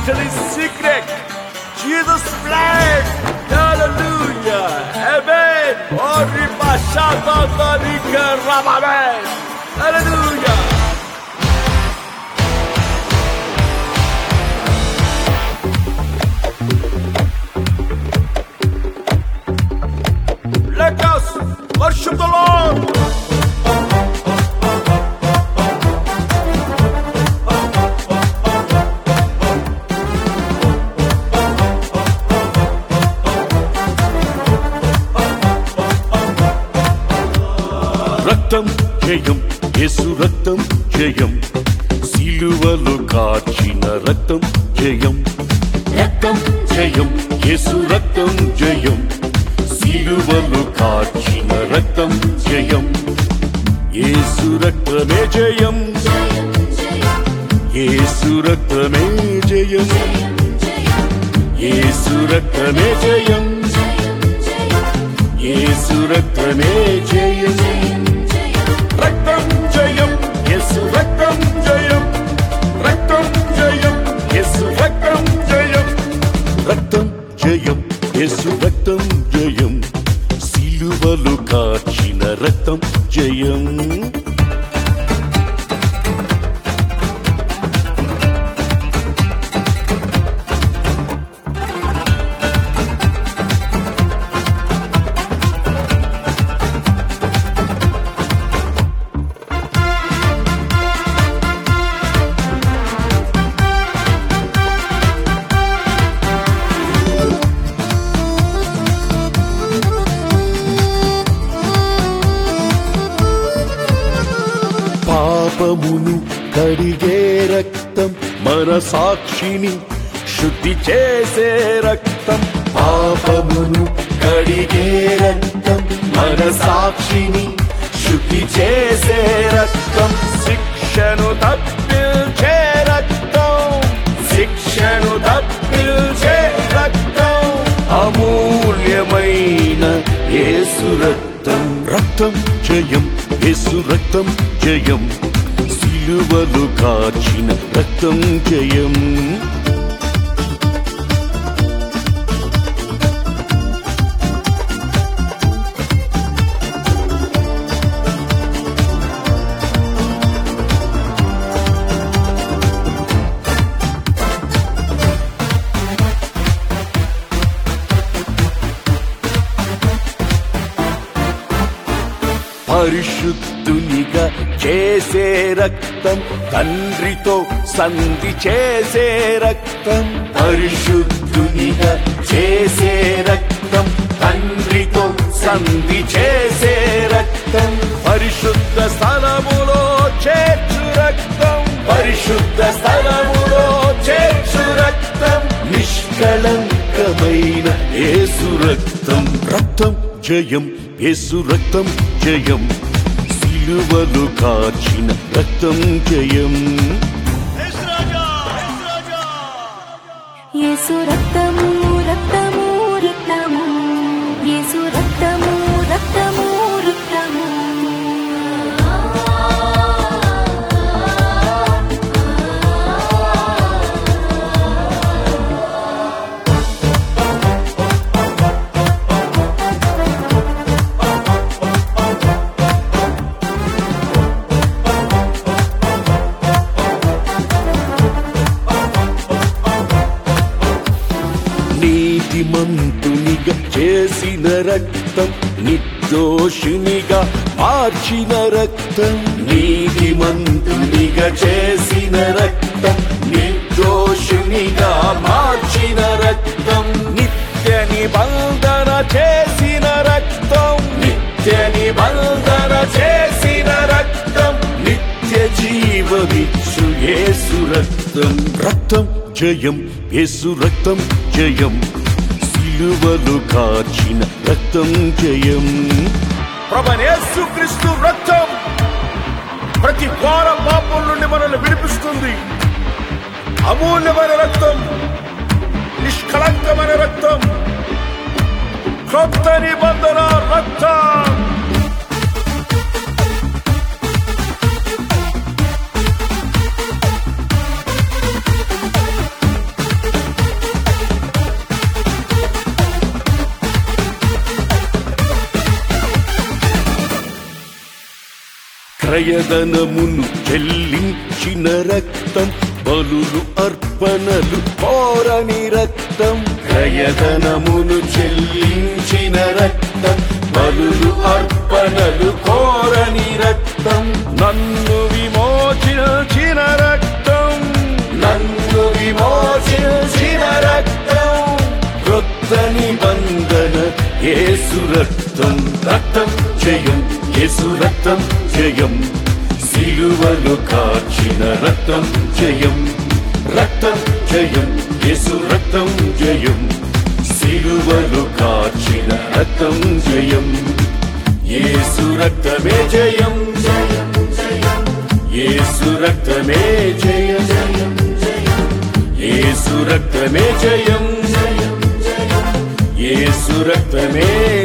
victory secret. Jesus' blood. Hallelujah. Amen. Ori bashata tarika rabamen. Hallelujah. Let us worship the Lord. రక్తం జయం యేసు రక్తం జయం సిలువలు కాచిన రక్తం జయం రక్తం జయం యేసు రక్తం జయం సిలువలు కాచిన రక్తం జయం యేసు రక్తమే జయం యేసు రక్తమే జయం యేసు రక్తమే జయం యేసు రక్తమే జయం రక్తం జయం యేసు రక్తం జయం రక్తం జయం యేసు రక్తం జయం రక్తం జయం యేసు రక్తం జయం సిలువలు కాచిన రక్తం జయం పాపమును కడిగే రక్తం మన సాక్షిని శుద్ధి చేసే రక్తం పాపమును కడిగే రక్తం మన సాక్షిని శుద్ధి చేసే రక్తం శిక్షను తప్పించే రక్తం శిక్షను తప్పించే రక్తం అమూల్యమైన యేసు రక్తం రక్తం జయం యేసు రక్తం జయం సిలువలు కాచిన రక్తం జయం పరిశుద్ధునిగా చేసే రక్తం తండ్రితో సంధి చేసే రక్తం పరిశుద్ధునిగా చేసే రక్తం తండ్రితో సంధి చేసే రక్తం పరిశుద్ధ స్థలములో చేర్చు రక్తం పరిశుద్ధ స్థలములో చేర్చు రక్తం నిష్కళంకమైన యేసు రక్తం రక్తం జయం యేసు రక్తం జయం సిలువలు కాచిన రక్తం జయం యేసు రక్తము రక్తము రక్తము యేసు రక్తము రక్తము రక్తము నీతిమంతునిగా చేసిన రక్తం నిర్దోషునిగా మార్చిన రక్తం నీతిమంతునిగా చేసిన రక్తం నిర్దోషునిగా మార్చిన రక్తం నిత్య నిబంధన చేసిన రక్తం నిత్య నిబంధన చేసిన రక్తం నిత్య జీవమిచ్చు యేసు రక్తం రక్తం జయం యేసు రక్తం జయం సిలువలు కాచిన రక్తం జయం ప్రభనేసు క్రీస్తు రక్తం ప్రతి ఘోర పాపం నుండి మనల్ని విడిపిస్తుంది అమూల్యమైన రక్తం నిష్కళంకమైన రక్తం కొత్త నిబంధన రక్తం క్రయధనమును చెల్లించిన రక్తం బలులు అర్పణలు కోరని రక్తం క్రయధనమును చెల్లించిన రక్తం బలులు అర్పణలు కోరని రక్తం నన్ను విమోచించిన రక్తం నన్ను విమోచించిన రక్తం క్రొత్త నిబంధన యేసు రక్తం రక్తం జయం యేసు రక్తం జయం సిలువలు కార్చిన రక్తం జయం రక్తం జయం యేసు రక్తం జయం సిలువలు కార్చిన రక్తం జయం యేసు రక్తమే జయం జయం జయం యేసు రక్తమే జయం జయం యేసు రక్తమే జయం జయం జయం యేసు రక్తమే